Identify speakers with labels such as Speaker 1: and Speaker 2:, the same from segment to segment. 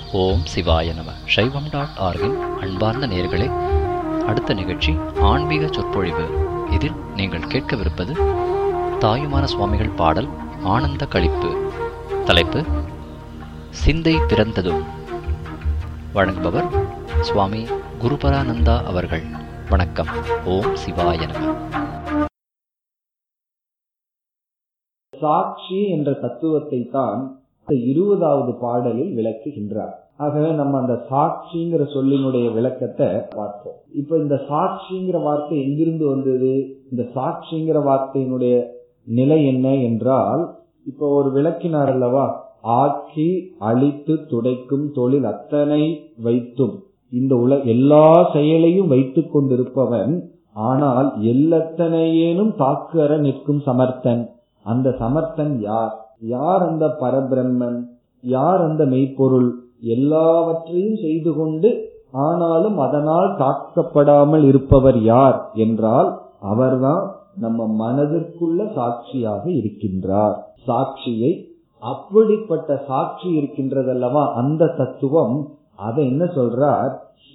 Speaker 1: ஓம் சிவாய நம சைவம் டாட் ஆர்கின் அன்பார்ந்த நேர்களே அடுத்த நிகழ்ச்சி ஆன்மீக சொற்பொழிவு இதில் நீங்கள் கேட்கவிருப்பது தாயுமான சுவாமிகள் பாடல் ஆனந்த களிப்பு தலைப்பு சிந்தை பிறந்ததும் வழங்குபவர் சுவாமி குருபரானந்தா அவர்கள் வணக்கம் ஓம் சிவாய நம
Speaker 2: சாட்சி என்ற தத்துவத்தை தான் இருபதாவது பாடலில் விளக்குகின்றார் ஆகவே நம்ம அந்த சாட்சிங்கிற சொல்லினுடைய விளக்கத்தை பார்ப்போம் இப்ப இந்த சாட்சிங்கிற வார்த்தை எங்கிருந்து வந்தது இந்த சாட்சிங்கிற வார்த்தையினுடைய நிலை என்ன என்றால் இப்ப ஒரு விளக்கினார் அல்லவா ஆக்கி அழித்து துடைக்கும் தொழில் அத்தனை வைத்தும் இந்த உல எல்லா செயலையும் வைத்துக் கொண்டிருப்பவன் ஆனால் எல்லத்தனையேனும் தாக்குற நிற்கும் சமர்த்தன் அந்த சமர்த்தன் யார் யார் அந்த பரபிரம்மன் யார் அந்த மெய்ப்பொருள் எல்லாவற்றையும் செய்து கொண்டு ஆனாலும் அதனால் தாக்கப்படாமல் இருப்பவர் யார் என்றால் அவர்தான் நம்ம மனதிற்குள்ள சாட்சியாக இருக்கின்றார் சாட்சியை அப்படிப்பட்ட சாட்சி இருக்கின்றதல்லவா அந்த தத்துவம் அதை என்ன சொல்றார்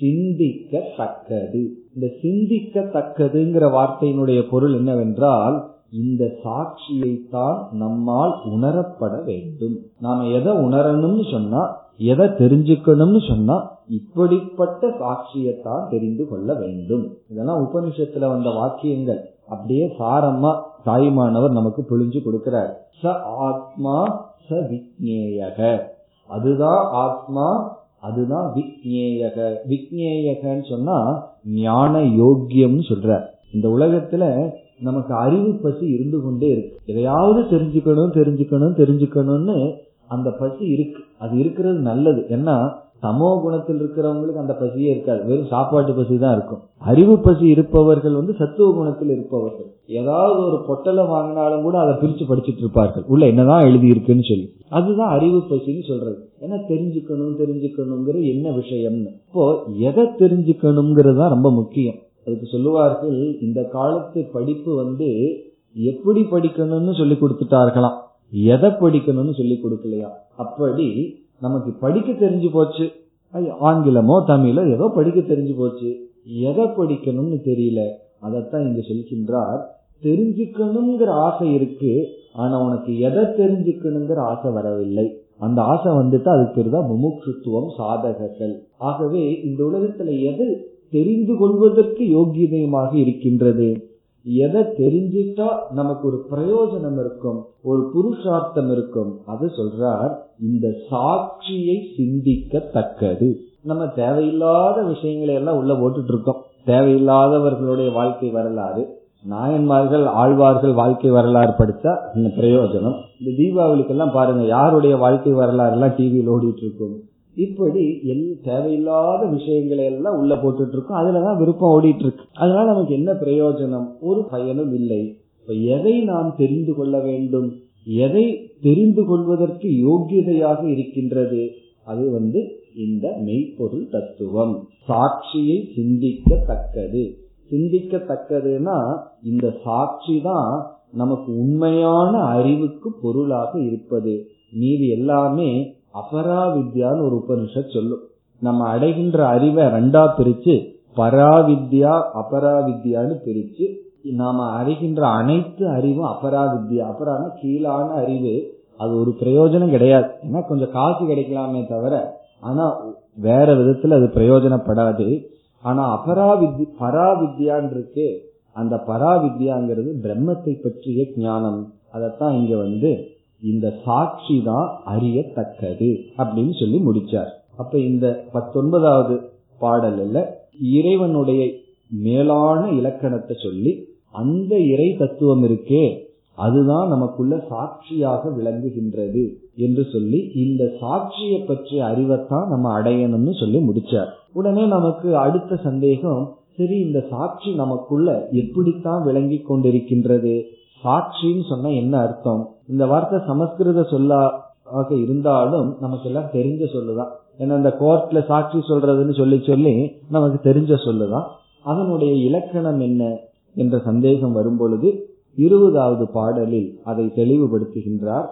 Speaker 2: சிந்திக்கத்தக்கது இந்த சிந்திக்கத்தக்கதுங்கிற வார்த்தையினுடைய பொருள் என்னவென்றால் இந்த சாட்சியைத்தான் நம்மால் உணரப்பட வேண்டும் நாம எதை உணரணும்னு சொன்னா எதை தெரிஞ்சுக்கணும்னு சொன்னா இப்படிப்பட்ட சாட்சியத்தான் தெரிந்து கொள்ள வேண்டும் இதெல்லாம் உபனிஷத்துல வந்த வாக்கியங்கள் அப்படியே சாரமா தாய்மானவர் நமக்கு புழிஞ்சு கொடுக்கிறார் ச ஆத்மா ச விக்னேயக அதுதான் ஆத்மா அதுதான் விக்னேயக விக்னேயகன்னு சொன்னா ஞான யோக்கியம்னு சொல்ற இந்த உலகத்துல நமக்கு அறிவு பசி இருந்து கொண்டே இருக்கு எதையாவது தெரிஞ்சுக்கணும் தெரிஞ்சுக்கணும் தெரிஞ்சுக்கணும்னு அந்த பசி இருக்கு அது இருக்கிறது நல்லது ஏன்னா சமோ குணத்தில் இருக்கிறவங்களுக்கு அந்த பசியே இருக்காது வெறும் சாப்பாட்டு பசி தான் இருக்கும் அறிவு பசி இருப்பவர்கள் வந்து சத்துவ குணத்தில் இருப்பவர்கள் ஏதாவது ஒரு பொட்டலை வாங்கினாலும் கூட அதை பிரிச்சு படிச்சுட்டு இருப்பார்கள் உள்ள என்னதான் எழுதி இருக்குன்னு சொல்லி அதுதான் அறிவு பசின்னு சொல்றது ஏன்னா தெரிஞ்சுக்கணும் தெரிஞ்சுக்கணுங்கிற என்ன விஷயம்னு இப்போ எதை தெரிஞ்சுக்கணுங்கிறது தான் ரொம்ப முக்கியம் அதுக்கு சொல்லுவார்கள் இந்த காலத்து படிப்பு வந்து எப்படி படிக்கணும்னு சொல்லி கொடுத்துட்டார்களாம் எதை படிக்கணும்னு சொல்லி கொடுக்கலையா அப்படி நமக்கு படிக்க தெரிஞ்சு போச்சு ஆங்கிலமோ தமிழோ ஏதோ படிக்க தெரிஞ்சு போச்சு எதை படிக்கணும்னு தெரியல அதைத்தான் இங்க சொல்கின்றார் தெரிஞ்சுக்கணுங்கிற ஆசை இருக்கு ஆனா உனக்கு எதை தெரிஞ்சுக்கணுங்கிற ஆசை வரவில்லை அந்த ஆசை வந்துட்டு அதுக்கு பேர் தான் முமுட்சுத்துவம் சாதகர்கள் ஆகவே இந்த உலகத்துல எது தெரிந்து கொள்வதற்கு யோகியதயமாக இருக்கின்றது எதை தெரிஞ்சிட்டா நமக்கு ஒரு பிரயோஜனம் இருக்கும் ஒரு புருஷார்த்தம் இருக்கும் அது சொல்றார் இந்த சாட்சியை சிந்திக்கத்தக்கது நம்ம தேவையில்லாத விஷயங்களை எல்லாம் உள்ள போட்டுட்டு இருக்கோம் தேவையில்லாதவர்களுடைய வாழ்க்கை வரலாறு நாயன்மார்கள் ஆழ்வார்கள் வாழ்க்கை வரலாறு படிச்சா இந்த பிரயோஜனம் இந்த தீபாவளிக்கெல்லாம் பாருங்க யாருடைய வாழ்க்கை வரலாறு எல்லாம் டிவியில் ஓடிட்டு இருக்கும் இப்படி எல் தேவையில்லாத விஷயங்களை எல்லாம் உள்ள போட்டுட்டு இருக்கோம் அதுலதான் விருப்பம் ஓடிட்டு இருக்கு அதனால நமக்கு என்ன பிரயோஜனம் ஒரு பயனும் இல்லை இப்ப எதை நாம் தெரிந்து கொள்ள வேண்டும் எதை தெரிந்து கொள்வதற்கு யோகியதையாக இருக்கின்றது அது வந்து இந்த மெய்ப்பொருள் தத்துவம் சாட்சியை சிந்திக்கத்தக்கது சிந்திக்கத்தக்கதுன்னா இந்த சாட்சி தான் நமக்கு உண்மையான அறிவுக்கு பொருளாக இருப்பது மீது எல்லாமே அபராவித்யான்னு ஒரு உபனிஷத் சொல்லும் நம்ம அடைகின்ற அறிவை ரெண்டா பிரிச்சு பராவித்யா அபராவித்யான்னு பிரிச்சு நாம அறிகின்ற அனைத்து அறிவும் அபராவித்யா அபரான கீழான அறிவு அது ஒரு பிரயோஜனம் கிடையாது ஏன்னா கொஞ்சம் காசு கிடைக்கலாமே தவிர ஆனா வேற விதத்துல அது பிரயோஜனப்படாது ஆனா அபராவித்யா பராவித்யான் இருக்கு அந்த பராவித்யாங்கிறது பிரம்மத்தை பற்றிய ஞானம் அதைத்தான் இங்க வந்து இந்த சாட்சி தான் அறியத்தக்கது அப்படின்னு சொல்லி முடிச்சார் அப்ப இந்த பத்தொன்பதாவது பாடல்ல இறைவனுடைய மேலான இலக்கணத்தை சொல்லி அந்த இறை தத்துவம் இருக்கே அதுதான் நமக்குள்ள சாட்சியாக விளங்குகின்றது என்று சொல்லி இந்த சாட்சியை பற்றிய அறிவைத்தான் நம்ம அடையணும்னு சொல்லி முடிச்சார் உடனே நமக்கு அடுத்த சந்தேகம் சரி இந்த சாட்சி நமக்குள்ள எப்படித்தான் விளங்கி கொண்டிருக்கின்றது சாட்சின்னு சொன்னா என்ன அர்த்தம் இந்த வார்த்தை சமஸ்கிருத சொல்லாக இருந்தாலும் நமக்கு எல்லாம் தெரிஞ்ச சொல்லுதான் ஏன்னா இந்த கோர்ட்ல சாட்சி சொல்றதுன்னு சொல்லி சொல்லி நமக்கு தெரிஞ்ச சொல்லுதான் அதனுடைய இலக்கணம் என்ன என்ற சந்தேகம் வரும் பொழுது இருபதாவது பாடலில் அதை தெளிவுபடுத்துகின்றார்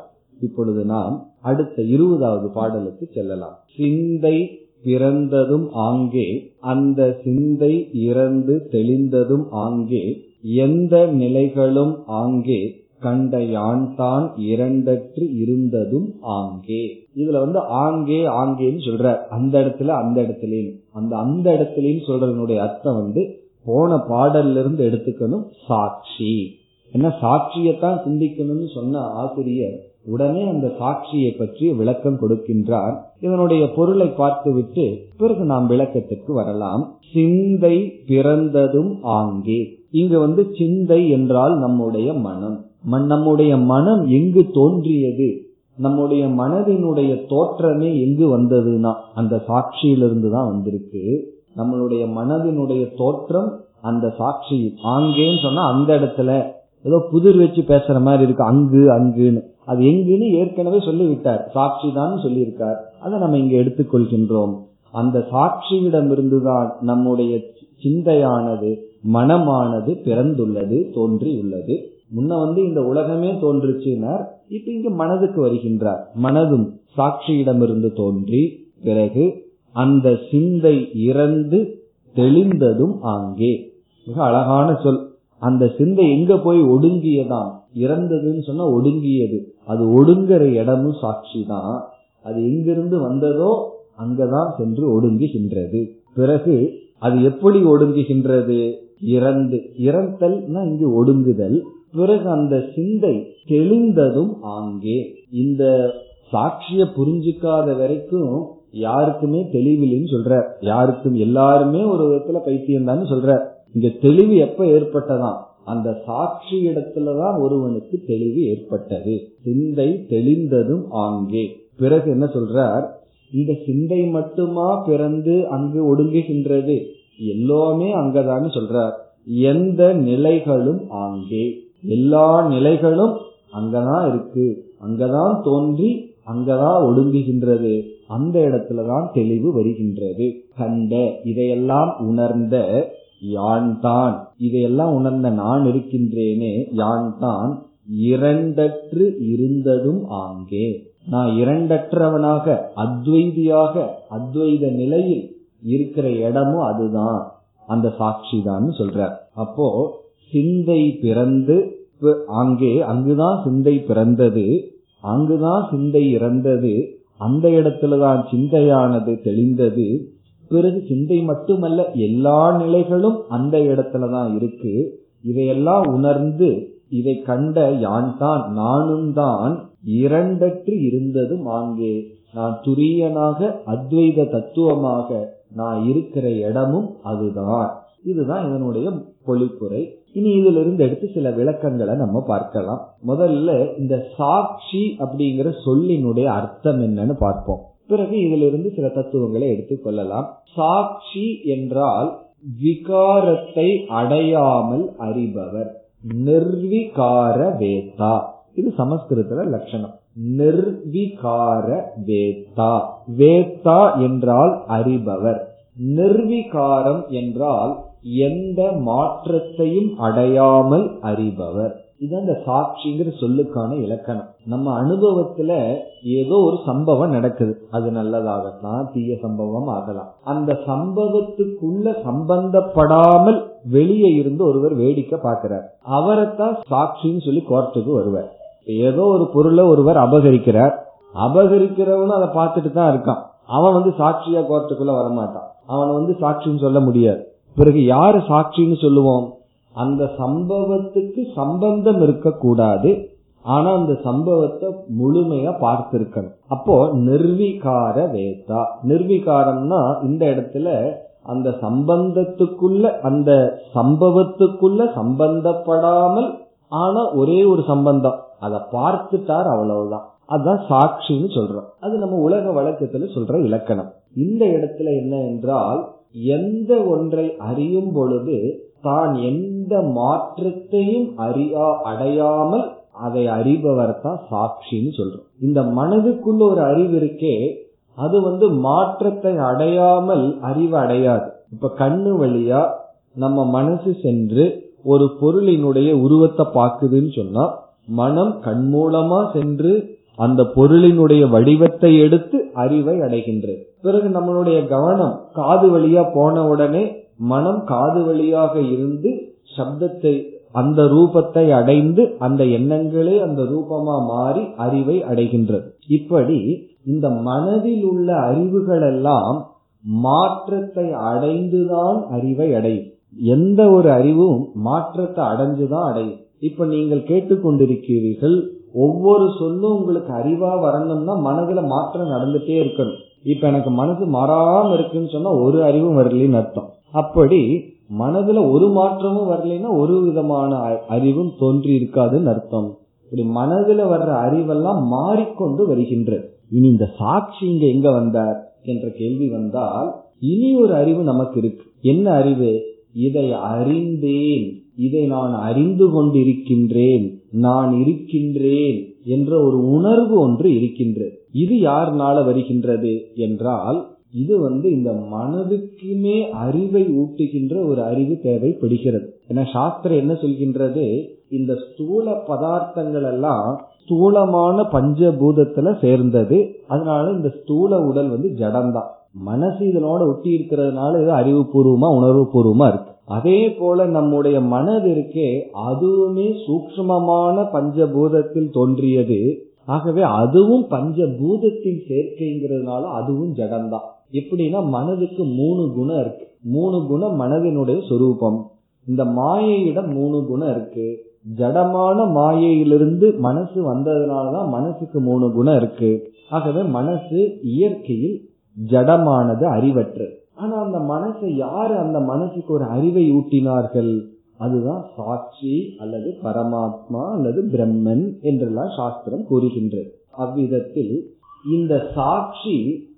Speaker 2: இப்பொழுது நாம் அடுத்த இருபதாவது பாடலுக்கு செல்லலாம் சிந்தை பிறந்ததும் ஆங்கே அந்த சிந்தை இறந்து தெளிந்ததும் ஆங்கே எந்த நிலைகளும் ஆங்கே கண்ட யான் தான் இரண்டற்று இருந்ததும் ஆங்கே இதுல வந்து ஆங்கே ஆங்கேன்னு சொல்ற அந்த இடத்துல அந்த இடத்துலயும் அந்த அந்த இடத்துலயும் சொல்றதனுடைய அர்த்தம் வந்து போன பாடல்ல இருந்து எடுத்துக்கணும் சாட்சி என்ன சாட்சியத்தான் சிந்திக்கணும்னு சொன்ன ஆசிரியர் உடனே அந்த சாட்சியை பற்றி விளக்கம் கொடுக்கின்றார் இதனுடைய பொருளை பார்த்துவிட்டு பிறகு நாம் விளக்கத்திற்கு வரலாம் சிந்தை பிறந்ததும் ஆங்கே இங்கு வந்து சிந்தை என்றால் நம்முடைய மனம் நம்முடைய மனம் எங்கு தோன்றியது நம்முடைய மனதினுடைய தோற்றமே எங்கு வந்ததுன்னா அந்த சாட்சியிலிருந்து தான் வந்திருக்கு நம்மளுடைய மனதினுடைய தோற்றம் அந்த சாட்சி ஆங்கேன்னு சொன்னா அந்த இடத்துல ஏதோ புதிர் வச்சு பேசுற மாதிரி இருக்கு அங்கு அங்குன்னு அது எங்குன்னு ஏற்கனவே சொல்லிவிட்டார் சாட்சி தான் சொல்லியிருக்கார் அதை நம்ம இங்க எடுத்துக்கொள்கின்றோம் அந்த சாட்சியிடம் இருந்துதான் நம்முடைய சிந்தையானது மனமானது பிறந்துள்ளது தோன்றியுள்ளது முன்ன வந்து இந்த உலகமே தோன்றுச்சுனார் இப்ப இங்க மனதுக்கு வருகின்றார் மனதும் சாட்சியிடமிருந்து தோன்றி பிறகு அந்த சிந்தை இறந்து தெளிந்ததும் ஆங்கே மிக அழகான சொல் அந்த சிந்தை எங்க போய் ஒடுங்கியதாம் இறந்ததுன்னு சொன்னா ஒடுங்கியது அது ஒடுங்குற இடமும் சாட்சி தான் அது எங்கிருந்து வந்ததோ அங்கதான் சென்று ஒடுங்குகின்றது பிறகு அது எப்படி ஒடுங்குகின்றது இறந்து இறத்தல்னா இங்கு ஒடுங்குதல் பிறகு அந்த சிந்தை தெளிந்ததும் ஆங்கே இந்த சாட்சிய புரிஞ்சுக்காத வரைக்கும் யாருக்குமே தெளிவில்லைன்னு சொல்ற யாருக்கும் எல்லாருமே ஒரு விதத்துல பைத்தியம் தான் சொல்ற இங்க தெளிவு எப்ப ஏற்பட்டதாம் அந்த சாட்சி இடத்துலதான் ஒருவனுக்கு தெளிவு ஏற்பட்டது சிந்தை தெளிந்ததும் ஆங்கே பிறகு என்ன சொல்றார் இந்த சிந்தை மட்டுமா பிறந்து அங்கு ஒடுங்குகின்றது எல்லாமே அங்கதான்னு சொல்றார் எந்த நிலைகளும் ஆங்கே எல்லா நிலைகளும் அங்கதான் இருக்கு அங்கதான் தோன்றி அங்கதான் ஒடுங்குகின்றது அந்த இடத்துலதான் தெளிவு வருகின்றது கண்ட இதையெல்லாம் உணர்ந்த யான் தான் இதையெல்லாம் உணர்ந்த நான் இருக்கின்றேனே யான் தான் இரண்டற்று இருந்ததும் ஆங்கே நான் இரண்டற்றவனாக அத்வைதியாக அத்வைத நிலையில் இருக்கிற இடமும் அதுதான் அந்த சாட்சி தான் சொல்றார் அப்போ சிந்தை பிறந்து அங்கே அங்குதான் சிந்தை பிறந்தது அங்குதான் சிந்தை இறந்தது அந்த இடத்துலதான் சிந்தையானது தெளிந்தது பிறகு சிந்தை மட்டுமல்ல எல்லா நிலைகளும் அந்த இடத்துலதான் இருக்கு இதையெல்லாம் உணர்ந்து இதை கண்ட யான் தான் நானும் தான் இரண்டற்று இருந்ததும் ஆங்கே நான் துரியனாக அத்வைத தத்துவமாக நான் இருக்கிற இடமும் அதுதான் இதுதான் இதனுடைய பொழிப்புரை இனி இதுல இருந்து எடுத்து சில விளக்கங்களை நம்ம பார்க்கலாம் முதல்ல இந்த சாட்சி அப்படிங்கிற சொல்லினுடைய அர்த்தம் என்னன்னு பார்ப்போம் பிறகு இதுல இருந்து சில தத்துவங்களை எடுத்துக் கொள்ளலாம் சாட்சி என்றால் விகாரத்தை அடையாமல் அறிபவர் நிர்விகார வேதா இது சமஸ்கிருதத்துல லட்சணம் நிர்விகார வேதா வேதா என்றால் அறிபவர் நிர்விகாரம் என்றால் எந்த மாற்றத்தையும் அடையாமல் அறிபவர் இது அந்த சாட்சிங்கிற சொல்லுக்கான இலக்கணம் நம்ம அனுபவத்துல ஏதோ ஒரு சம்பவம் நடக்குது அது நல்லதாகலாம் தீய சம்பவம் ஆகலாம் அந்த சம்பவத்துக்குள்ள சம்பந்தப்படாமல் வெளியே இருந்து ஒருவர் வேடிக்கை பார்க்கிறார் அவரைத்தான் சாட்சின்னு சொல்லி கோர்ட்டுக்கு வருவார் ஏதோ ஒரு பொருளை ஒருவர் அபகரிக்கிறார் அபகரிக்கிறவனும் அதை பார்த்துட்டு தான் இருக்கான் அவன் வந்து சாட்சியா கோர்ட்டுக்குள்ள வரமாட்டான் அவனை வந்து சாட்சின்னு சொல்ல முடியாது பிறகு யாரு சாட்சின்னு சொல்லுவோம் அந்த சம்பவத்துக்கு சம்பந்தம் இருக்கக்கூடாது ஆனா அந்த சம்பவத்தை முழுமையா பார்த்திருக்கணும் அப்போ நிர்விகார வேதா நிர்விகாரம்னா இந்த இடத்துல அந்த சம்பந்தத்துக்குள்ள அந்த சம்பவத்துக்குள்ள சம்பந்தப்படாமல் ஆனா ஒரே ஒரு சம்பந்தம் அதை பார்த்துட்டார் அவ்வளவுதான் அதுதான் சாட்சின்னு சொல்றோம் அது நம்ம உலக வழக்கத்துல சொல்ற இலக்கணம் இந்த இடத்துல என்ன என்றால் எந்த ஒன்றை அறியும் பொழுது தான் எந்த மாற்றத்தையும் அறியா அடையாமல் அதை அறிபவர் தான் சாட்சின்னு சொல்றோம் இந்த மனதுக்குள்ள ஒரு அறிவு இருக்கே அது வந்து மாற்றத்தை அடையாமல் அறிவு அடையாது இப்ப கண்ணு வழியா நம்ம மனசு சென்று ஒரு பொருளினுடைய உருவத்தை பார்க்குதுன்னு சொன்னா மனம் கண் மூலமா சென்று அந்த பொருளினுடைய வடிவத்தை எடுத்து அறிவை அடைகின்றது பிறகு நம்மளுடைய கவனம் காது வழியா போன உடனே மனம் காது வழியாக இருந்து சப்தத்தை அந்த ரூபத்தை அடைந்து அந்த எண்ணங்களே அந்த ரூபமா மாறி அறிவை அடைகின்றது இப்படி இந்த மனதில் உள்ள அறிவுகள் எல்லாம் மாற்றத்தை அடைந்துதான் அறிவை அடையும் எந்த ஒரு அறிவும் மாற்றத்தை அடைஞ்சுதான் அடையும் இப்ப நீங்கள் கேட்டுக்கொண்டிருக்கிறீர்கள் ஒவ்வொரு சொல்லும் உங்களுக்கு அறிவா வரணும்னா மனதுல மாற்றம் நடந்துட்டே இருக்கணும் இப்ப எனக்கு மனசு மாறாம இருக்குன்னு சொன்னா ஒரு அறிவும் வரலன்னு அர்த்தம் அப்படி மனதுல ஒரு மாற்றமும் வரலைன்னா ஒரு விதமான அறிவும் தோன்றி இருக்காதுன்னு அர்த்தம் இப்படி மனதுல வர்ற அறிவெல்லாம் மாறிக்கொண்டு வருகின்றது இனி இந்த சாட்சி இங்க எங்க வந்தார் என்ற கேள்வி வந்தால் இனி ஒரு அறிவு நமக்கு இருக்கு என்ன அறிவு இதை அறிந்தேன் இதை நான் அறிந்து கொண்டிருக்கின்றேன் நான் இருக்கின்றேன் என்ற ஒரு உணர்வு ஒன்று இருக்கின்றது இது யாருனால வருகின்றது என்றால் இது வந்து இந்த மனதுக்குமே அறிவை ஊட்டுகின்ற ஒரு அறிவு தேவைப்படுகிறது ஏன்னா சாஸ்திரம் என்ன சொல்கின்றது இந்த ஸ்தூல பதார்த்தங்கள் எல்லாம் ஸ்தூலமான பஞ்சபூதத்துல சேர்ந்தது அதனால இந்த ஸ்தூல உடல் வந்து ஜடம்தான் மனசு இதனோட ஒட்டி இருக்கிறதுனால இது அறிவுபூர்வமா உணர்வு பூர்வமா இருக்கு அதே போல நம்முடைய மனது இருக்கே அதுவுமே சூக்மமான பஞ்சபூதத்தில் தோன்றியது ஆகவே அதுவும் பஞ்சபூதத்தின் சேர்க்கைங்கிறதுனால அதுவும் ஜடம்தான் எப்படின்னா மனதுக்கு மூணு குணம் இருக்கு மூணு குணம் மனதினுடைய சொரூபம் இந்த மாயையிடம் மூணு குணம் இருக்கு ஜடமான மாயையிலிருந்து மனசு வந்ததுனாலதான் மனசுக்கு மூணு குணம் இருக்கு ஆகவே மனசு இயற்கையில் ஜடமானது அறிவற்று ஆனா அந்த மனசை யாரு அந்த மனசுக்கு ஒரு அறிவை ஊட்டினார்கள் அதுதான் சாட்சி அல்லது பரமாத்மா அல்லது பிரம்மன் என்றெல்லாம் சாஸ்திரம் கூறுகின்றது அவ்விதத்தில் இந்த சாட்சி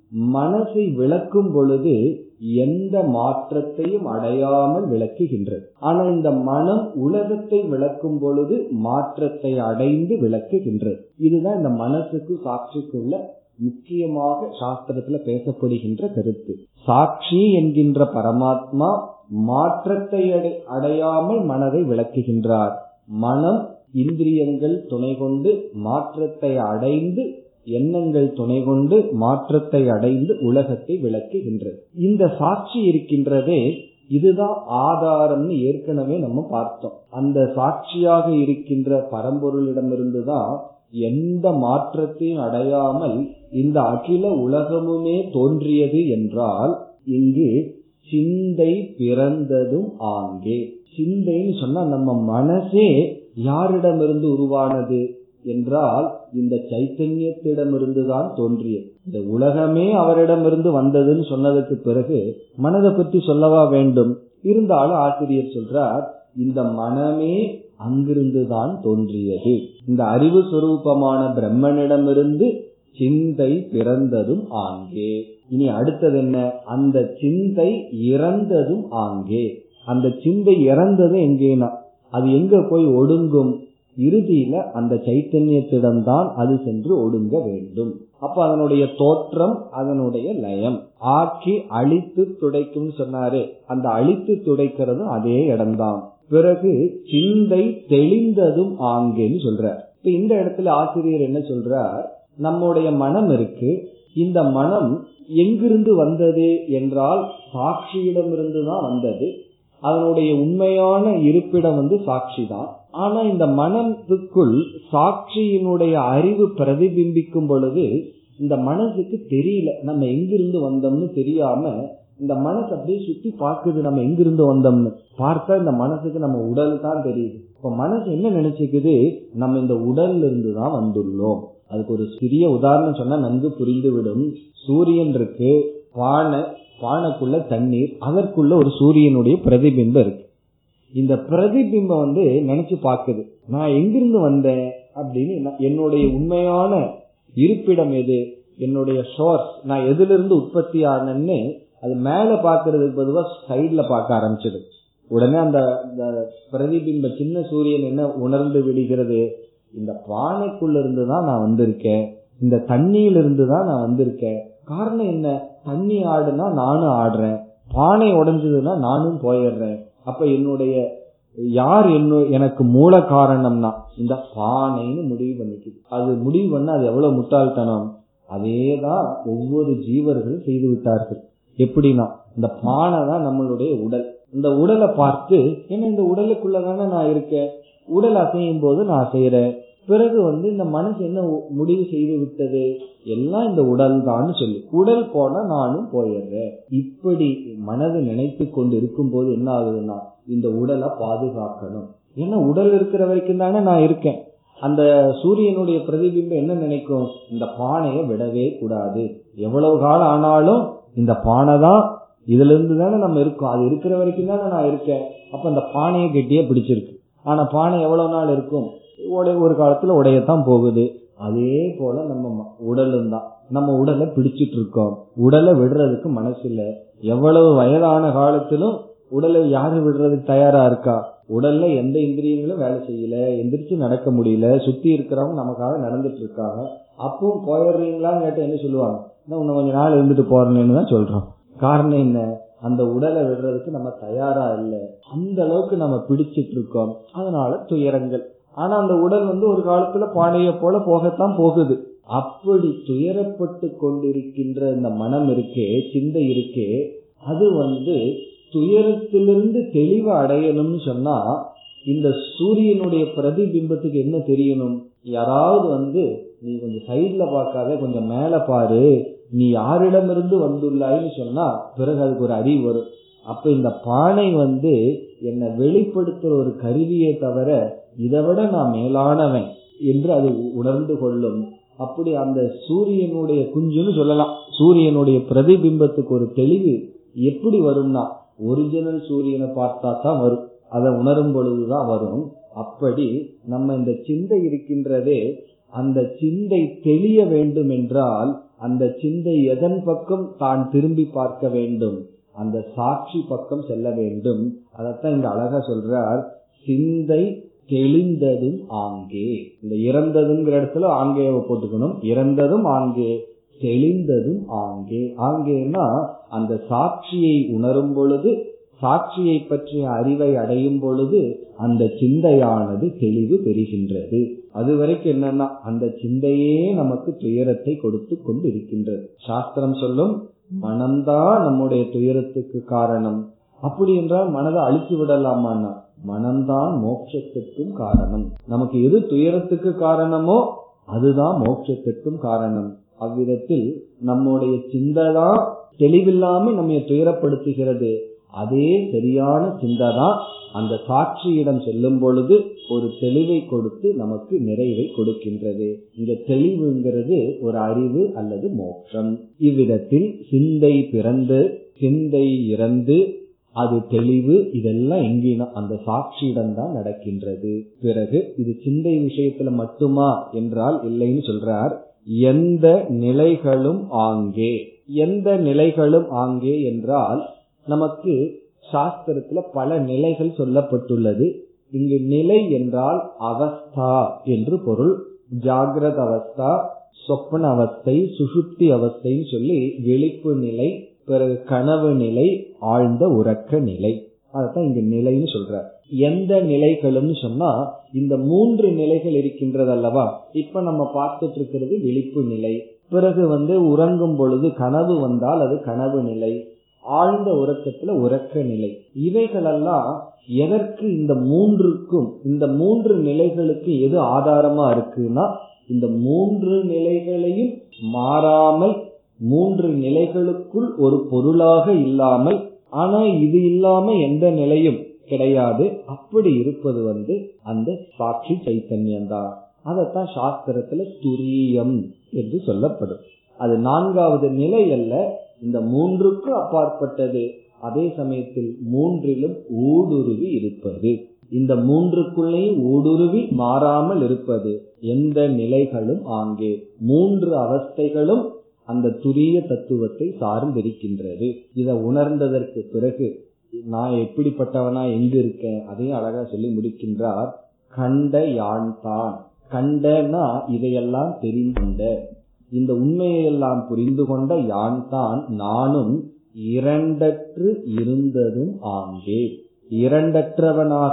Speaker 2: மனசை விளக்கும் பொழுது எந்த மாற்றத்தையும் அடையாமல் விளக்குகின்றது ஆனா இந்த மனம் உலகத்தை விளக்கும் பொழுது மாற்றத்தை அடைந்து விளக்குகின்றது இதுதான் இந்த மனசுக்கு சாட்சிக்குள்ள முக்கியமாக சாஸ்திரத்துல பேசப்படுகின்ற கருத்து சாட்சி என்கின்ற பரமாத்மா மாற்றத்தை அடையாமல் மனதை விளக்குகின்றார் மனம் இந்திரியங்கள் துணை கொண்டு மாற்றத்தை அடைந்து எண்ணங்கள் துணை கொண்டு மாற்றத்தை அடைந்து உலகத்தை விளக்குகின்றது இந்த சாட்சி இருக்கின்றதே இதுதான் ஆதாரம்னு ஏற்கனவே நம்ம பார்த்தோம் அந்த சாட்சியாக இருக்கின்ற பரம்பொருளிடமிருந்துதான் எந்த மாற்றத்தையும் அடையாமல் இந்த அகில உலகமுமே தோன்றியது என்றால் இங்கு சிந்தை பிறந்ததும் ஆங்கே சிந்தைன்னு சொன்னா நம்ம மனசே யாரிடமிருந்து உருவானது என்றால் இந்த சைத்தன்யத்திடமிருந்து தான் தோன்றியது இந்த உலகமே அவரிடமிருந்து வந்ததுன்னு சொன்னதுக்கு பிறகு மனதை பற்றி சொல்லவா வேண்டும் இருந்தாலும் ஆசிரியர் சொல்றார் இந்த மனமே அங்கிருந்து தான் தோன்றியது இந்த அறிவு சுரூபமான பிரம்மனிடமிருந்து சிந்தை பிறந்ததும் ஆங்கே இனி அடுத்தது என்ன அந்த சிந்தை இறந்ததும் ஆங்கே அந்த சிந்தை இறந்தது எங்கேனா அது எங்க போய் ஒடுங்கும் இறுதியில அந்த சைத்தன்யத்திடம்தான் அது சென்று ஒடுங்க வேண்டும் அப்ப அதனுடைய தோற்றம் அதனுடைய லயம் ஆக்கி அழித்து துடைக்கும் சொன்னாரு அந்த அழித்து துடைக்கிறதும் அதே இடம்தான் பிறகு சிந்தை தெளிந்ததும் ஆங்கேன்னு சொல்றார் இப்ப இந்த இடத்துல ஆசிரியர் என்ன சொல்றார் நம்முடைய மனம் இருக்கு இந்த மனம் எங்கிருந்து வந்தது என்றால் சாட்சியிடமிருந்து தான் வந்தது அதனுடைய உண்மையான இருப்பிடம் வந்து சாட்சி தான் ஆனா இந்த மனத்துக்குள் சாட்சியினுடைய அறிவு பிரதிபிம்பிக்கும் பொழுது இந்த மனசுக்கு தெரியல நம்ம எங்கிருந்து வந்தோம்னு தெரியாம இந்த மனசு அப்படியே சுத்தி பாக்குது நம்ம எங்கிருந்து வந்தோம்னு பார்த்தா இந்த மனசுக்கு நம்ம உடல் தான் தெரியுது இப்ப மனசு என்ன நினைச்சுக்குது நம்ம இந்த உடல்ல இருந்து தான் வந்துள்ளோம் அதுக்கு ஒரு சிறிய உதாரணம் சொன்னா நன்கு புரிந்துவிடும் சூரியன் இருக்கு பானை பானைக்குள்ள தண்ணீர் அதற்குள்ள ஒரு சூரியனுடைய பிரதிபிம்பம் இருக்கு இந்த பிரதிபிம்பம் வந்து நினைச்சு பாக்குது நான் எங்கிருந்து வந்தேன் அப்படின்னு என்னுடைய உண்மையான இருப்பிடம் எது என்னுடைய சோர்ஸ் நான் எதுல இருந்து உற்பத்தி ஆனேன்னு அது மேல பாக்குறதுக்கு பொதுவா சைட்ல பார்க்க ஆரம்பிச்சது உடனே அந்த பிரதிபிம்ப சின்ன சூரியன் என்ன உணர்ந்து விடுகிறது இந்த பானைக்குள்ள இருந்து தான் நான் வந்திருக்கேன் இந்த தண்ணியில இருந்து தான் நான் வந்திருக்கேன் காரணம் என்ன தண்ணி ஆடுனா நானும் ஆடுறேன் பானை உடைஞ்சதுன்னா நானும் போயிடுறேன் அப்ப என்னுடைய யார் என்ன எனக்கு மூல காரணம்னா இந்த பானைன்னு முடிவு பண்ணிக்குது அது முடிவு பண்ண அது எவ்வளவு முட்டாள்தனம் அதேதான் ஒவ்வொரு ஜீவர்களும் செய்து விட்டார்கள் எப்படின்னா இந்த பானை தான் நம்மளுடைய உடல் இந்த உடலை பார்த்து ஏன்னா இந்த உடலுக்குள்ளதானே நான் இருக்கேன் உடல் அசையும் போது நான் செய்யறேன் பிறகு வந்து இந்த மனசு என்ன முடிவு செய்து விட்டது எல்லாம் இந்த உடல் தான் சொல்லி உடல் போனா நானும் போயிடுறேன் இப்படி மனது நினைத்து கொண்டு இருக்கும் போது என்ன ஆகுதுன்னா இந்த உடலை பாதுகாக்கணும் ஏன்னா உடல் இருக்கிற வரைக்கும் தானே நான் இருக்கேன் அந்த சூரியனுடைய பிரதிபிம்பம் என்ன நினைக்கும் இந்த பானையை விடவே கூடாது எவ்வளவு காலம் ஆனாலும் இந்த பானை தான் இதுல இருந்து தானே நம்ம இருக்கோம் அது இருக்கிற வரைக்கும் தானே நான் இருக்கேன் அப்ப இந்த பானையை கெட்டியே பிடிச்சிருக்கு ஆனா பானை எவ்வளவு நாள் இருக்கும் உடைய ஒரு காலத்துல உடையத்தான் போகுது அதே போல நம்ம உடலும் தான் நம்ம உடலை பிடிச்சிட்டு இருக்கோம் உடலை விடுறதுக்கு மனசு இல்ல எவ்வளவு வயதான காலத்திலும் உடலை யாரு விடுறதுக்கு தயாரா இருக்கா உடல்ல எந்த இந்திரியங்களும் வேலை செய்யல எந்திரிச்சு நடக்க முடியல சுத்தி இருக்கிறவங்க நமக்காக நடந்துட்டு இருக்காங்க அப்பவும் போயிடுறீங்களான்னு கேட்ட என்ன சொல்லுவாங்க இன்னும் கொஞ்ச நாள் இருந்துட்டு போறேன்னு தான் சொல்றோம் காரணம் என்ன அந்த உடலை விடுறதுக்கு நம்ம தயாரா இல்லை அந்த அளவுக்கு நம்ம பிடிச்சிட்டு இருக்கோம் அதனால துயரங்கள் ஆனா அந்த உடல் வந்து ஒரு காலத்துல பானைய போல போகத்தான் போகுது அப்படி துயரப்பட்டு கொண்டிருக்கின்ற இந்த மனம் இருக்கே சிந்தை இருக்கே அது வந்து துயரத்திலிருந்து தெளிவு அடையணும்னு சொன்னா இந்த சூரியனுடைய பிரதிபிம்பத்துக்கு என்ன தெரியணும் யாராவது வந்து நீ கொஞ்சம் சைட்ல பார்க்காத கொஞ்சம் மேல பாரு நீ யாரிடமிருந்து வந்துள்ளாய்ன்னு சொன்னா பிறகு அதுக்கு ஒரு அறிவு வரும் அப்ப இந்த பானை வந்து என்னை வெளிப்படுத்துற ஒரு கருவியை தவிர இதை விட நான் மேலானவன் என்று அது உணர்ந்து கொள்ளும் அப்படி அந்த சூரியனுடைய குஞ்சுன்னு சொல்லலாம் சூரியனுடைய பிரதிபிம்பத்துக்கு ஒரு தெளிவு எப்படி வரும்னா ஒரிஜினல் சூரியனை பார்த்தா தான் வரும் அதை உணரும் பொழுதுதான் வரும் அப்படி நம்ம இந்த சிந்தை இருக்கின்றதே அந்த சிந்தை தெளிய வேண்டும் என்றால் அந்த சிந்தை எதன் பக்கம் தான் திரும்பி பார்க்க வேண்டும் அந்த சாட்சி பக்கம் செல்ல வேண்டும் அதத்தான் இங்க அழகா சொல்றார் சிந்தை தெளிந்ததும் ஆங்கே இந்த இறந்ததுங்கிற இடத்துல ஆங்கேவை போட்டுக்கணும் இறந்ததும் ஆங்கே தெளிந்ததும் ஆங்கே ஆங்கேனா அந்த சாட்சியை உணரும் பொழுது சாட்சியை பற்றிய அறிவை அடையும் பொழுது அந்த சிந்தையானது தெளிவு பெறுகின்றது அது வரைக்கும் என்னன்னா அந்த சிந்தையே நமக்கு துயரத்தை கொடுத்து கொண்டு இருக்கின்றது சாஸ்திரம் சொல்லும் மனம்தான் நம்முடைய துயரத்துக்கு காரணம் அப்படி என்றால் மனதை அழித்து விடலாமான்னா மனம்தான் மோட்சத்திற்கும் காரணம் நமக்கு எது துயரத்துக்கு காரணமோ அதுதான் மோட்சத்திற்கும் காரணம் அவ்விதத்தில் நம்முடைய சிந்தைதான் தெளிவில்லாம நம்ம துயரப்படுத்துகிறது அதே சரியான சிந்தை தான் அந்த சாட்சியிடம் செல்லும் பொழுது ஒரு தெளிவை கொடுத்து நமக்கு நிறைவை கொடுக்கின்றது இங்க தெளிவுங்கிறது ஒரு அறிவு அல்லது மோட்சம் இவ்விதத்தில் சிந்தை பிறந்து சிந்தை இறந்து அது தெளிவு இதெல்லாம் எங்கினா அந்த சாட்சியிடம் தான் நடக்கின்றது பிறகு இது சிந்தை விஷயத்துல மட்டுமா என்றால் இல்லைன்னு சொல்றார் எந்த நிலைகளும் ஆங்கே எந்த நிலைகளும் ஆங்கே என்றால் நமக்கு சாஸ்திரத்துல பல நிலைகள் சொல்லப்பட்டுள்ளது இங்கு நிலை என்றால் அவஸ்தா என்று பொருள் ஜாகிரத அவஸ்தா சொப்பன அவஸ்தை சுசுப்தி அவஸ்தைன்னு சொல்லி விழிப்பு நிலை பிறகு கனவு நிலை ஆழ்ந்த உறக்க நிலை அதான் இங்க நிலைன்னு சொல்ற எந்த நிலைகளும் சொன்னா இந்த மூன்று நிலைகள் இருக்கின்றது அல்லவா இப்ப நம்ம பார்த்துட்டு இருக்கிறது விழிப்பு நிலை பிறகு வந்து உறங்கும் பொழுது கனவு வந்தால் அது கனவு நிலை ஆழ்ந்த உறக்கத்துல உறக்க நிலை இவைகளெல்லாம் எதற்கு இந்த மூன்றுக்கும் இந்த மூன்று நிலைகளுக்கு எது ஆதாரமா இருக்குன்னா இந்த மூன்று நிலைகளையும் மாறாமல் மூன்று நிலைகளுக்குள் ஒரு பொருளாக இல்லாமல் ஆனா இது இல்லாம எந்த நிலையும் கிடையாது அப்படி இருப்பது வந்து அந்த சாட்சி சைத்தன்யம் தான் அதத்தான் சாஸ்திரத்துல துரியம் என்று சொல்லப்படும் அது நான்காவது நிலை அல்ல இந்த மூன்றுக்கு அப்பாற்பட்டது அதே சமயத்தில் மூன்றிலும் ஊடுருவி இருப்பது இந்த மூன்றுக்குள்ளேயும் ஊடுருவி மாறாமல் இருப்பது எந்த நிலைகளும் ஆங்கே மூன்று அவஸ்தைகளும் அந்த துரிய தத்துவத்தை சார்ந்திருக்கின்றது இதை உணர்ந்ததற்கு பிறகு நான் எப்படிப்பட்டவனா எங்க இருக்கேன் அதையும் அழகா சொல்லி முடிக்கின்றார் கண்ட யான் தான் கண்டனா இதையெல்லாம் தெரிந்துகொண்ட இந்த உண்மையெல்லாம் புரிந்து கொண்ட யான் தான் நானும் இரண்டற்று இருந்ததும் ஆங்கே இரண்டற்றவனாக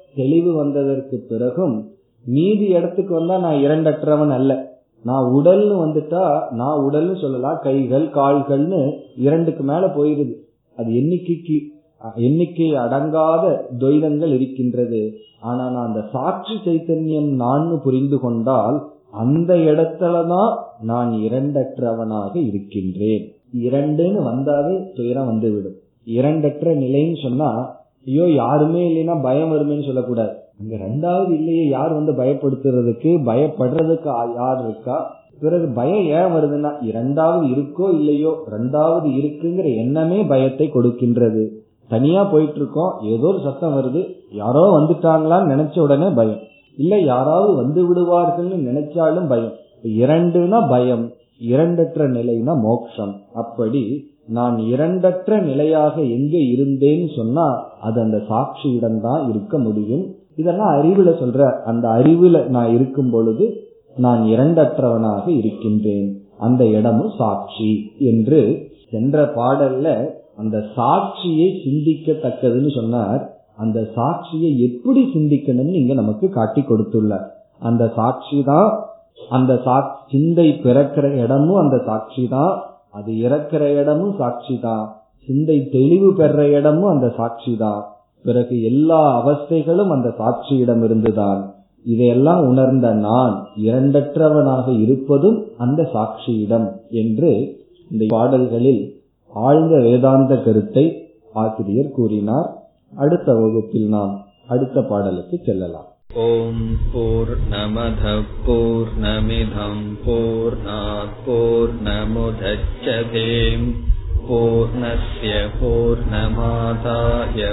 Speaker 2: தெளிவு வந்ததற்கு பிறகும் மீதி இடத்துக்கு வந்தா நான் இரண்டற்றவன் அல்ல நான் உடல்னு வந்துட்டா நான் உடல்னு சொல்லலாம் கைகள் கால்கள்னு இரண்டுக்கு மேல போயிருது அது எண்ணிக்கைக்கு எண்ணிக்கை அடங்காத துவைதங்கள் இருக்கின்றது ஆனா நான் அந்த சாட்சி சைத்தன்யம் நான் புரிந்து கொண்டால் அந்த இடத்துலதான் நான் இரண்டற்றவனாக இருக்கின்றேன் இரண்டுன்னு வந்தாவே துயரம் வந்துவிடும் இரண்டற்ற நிலைன்னு சொன்னா ஐயோ யாருமே இல்லைன்னா பயம் வருமேன்னு சொல்லக்கூடாது அங்க ரெண்டாவது இல்லையே யார் வந்து பயப்படுத்துறதுக்கு பயப்படுறதுக்கு யார் இருக்கா பிறகு பயம் ஏன் வருதுன்னா இரண்டாவது இருக்கோ இல்லையோ ரெண்டாவது இருக்குங்கிற எண்ணமே பயத்தை கொடுக்கின்றது தனியா போயிட்டு இருக்கோம் ஏதோ ஒரு சத்தம் வருது யாரோ வந்துட்டாங்களான்னு நினைச்ச உடனே பயம் இல்ல யாராவது வந்து விடுவார்கள்னு நினைச்சாலும் பயம் இரண்டுனா பயம் இரண்டற்ற நிலைனா மோக்ஷம் அப்படி நான் இரண்டற்ற நிலையாக எங்க இருந்தேன்னு சொன்னா அது அந்த சாட்சியிடம் தான் இருக்க முடியும் இதெல்லாம் அறிவுல சொல்ற அந்த அறிவுல நான் இருக்கும் பொழுது நான் இரண்டற்றவனாக இருக்கின்றேன் அந்த இடமும் சாட்சி என்று சென்ற பாடல்ல அந்த சாட்சியை சிந்திக்கத்தக்கதுன்னு சொன்னார் அந்த சாட்சியை எப்படி சிந்திக்கணும்னு இங்க நமக்கு காட்டி கொடுத்துள்ளார் அந்த சாட்சி தான் அந்த சிந்தை பிறக்கிற இடமும் அந்த சாட்சி தான் அது இறக்கிற இடமும் சாட்சி தான் சிந்தை தெளிவு பெற இடமும் அந்த சாட்சி தான் பிறகு எல்லா அவஸ்தைகளும் அந்த சாட்சியிடம் இருந்துதான் இதையெல்லாம் உணர்ந்த நான் இரண்டற்றவனாக இருப்பதும் அந்த சாட்சியிடம் என்று இந்த பாடல்களில் ஆழ்ந்த வேதாந்த கருத்தை ஆசிரியர் கூறினார் அடுத்த வகுப்பில் நாம் அடுத்த பாடலுக்கு செல்லலாம்
Speaker 3: ॐ पूर्णमधः पूर्णमिधम् पूर्णात् पूर्णमुदच्छते पूर्णस्य पूर्णमादाय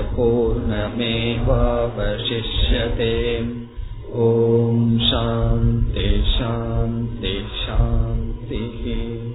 Speaker 3: पूर्णमेवावशिष्यते ॐ शान्ति शान्ति शान्तिः